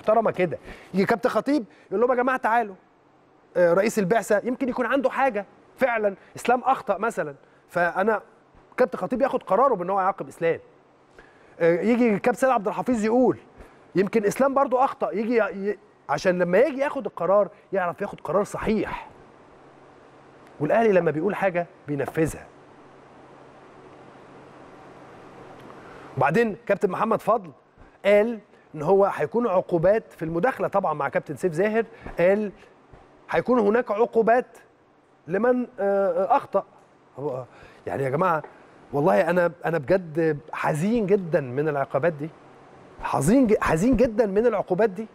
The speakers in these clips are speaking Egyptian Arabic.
محترمه كده يجي كابتن خطيب يقول لهم يا جماعه تعالوا آه، رئيس البعثه يمكن يكون عنده حاجه فعلا اسلام اخطا مثلا فانا كابتن خطيب ياخد قراره بان هو يعاقب اسلام آه، يجي كابتن سيد عبد الحفيظ يقول يمكن اسلام برضو اخطا يجي ي... عشان لما يجي ياخد القرار يعرف ياخد قرار صحيح والاهلي لما بيقول حاجه بينفذها وبعدين كابتن محمد فضل قال ان هو هيكون عقوبات في المداخله طبعا مع كابتن سيف زاهر قال هيكون هناك عقوبات لمن آه، آه، اخطا هو يعني يا جماعه والله انا انا بجد حزين جدا من العقوبات دي حزين ج- حزين جدا من العقوبات دي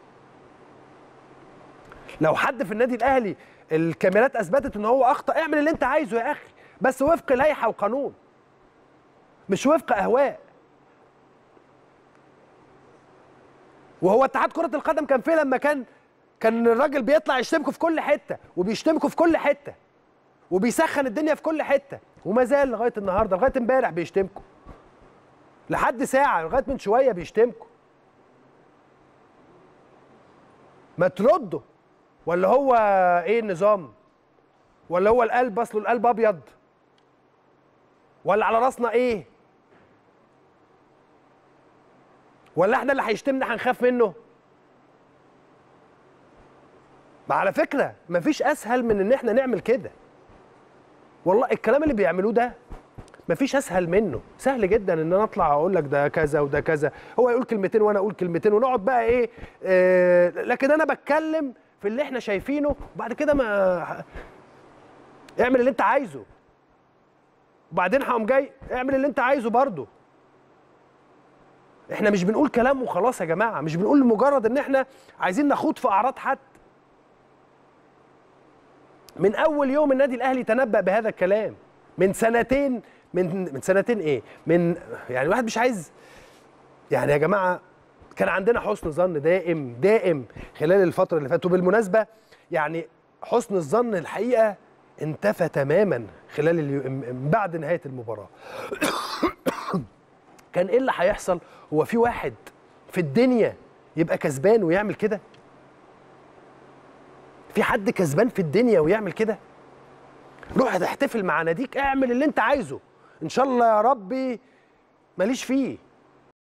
لو حد في النادي الاهلي الكاميرات اثبتت ان هو اخطا اعمل اللي انت عايزه يا اخي بس وفق لائحه وقانون مش وفق اهواء وهو اتحاد كره القدم كان فين لما كان كان الراجل بيطلع يشتمكوا في كل حته وبيشتمكوا في كل حته وبيسخن الدنيا في كل حته وما زال لغايه النهارده لغايه امبارح بيشتمكوا لحد ساعه لغايه من شويه بيشتمكوا ما تردوا ولا هو ايه النظام ولا هو القلب اصله القلب ابيض ولا على راسنا ايه ولا احنا اللي هيشتمنا هنخاف منه ما على فكره مفيش اسهل من ان احنا نعمل كده والله الكلام اللي بيعملوه ده مفيش اسهل منه سهل جدا ان انا اطلع اقول لك ده كذا وده كذا هو يقول كلمتين وانا اقول كلمتين ونقعد بقى ايه آه لكن انا بتكلم في اللي احنا شايفينه وبعد كده ما اعمل اللي انت عايزه وبعدين هقوم جاي اعمل اللي انت عايزه برضه احنا مش بنقول كلام وخلاص يا جماعه مش بنقول لمجرد ان احنا عايزين نخوض في اعراض حد من اول يوم النادي الاهلي تنبأ بهذا الكلام من سنتين من من سنتين ايه من يعني الواحد مش عايز يعني يا جماعه كان عندنا حسن ظن دائم دائم خلال الفتره اللي فاتت وبالمناسبه يعني حسن الظن الحقيقه انتفى تماما خلال اليوم بعد نهايه المباراه كان ايه اللي هيحصل هو في واحد في الدنيا يبقى كسبان ويعمل كده في حد كسبان في الدنيا ويعمل كده روح تحتفل مع ناديك اعمل اللي انت عايزه ان شاء الله يا ربي ماليش فيه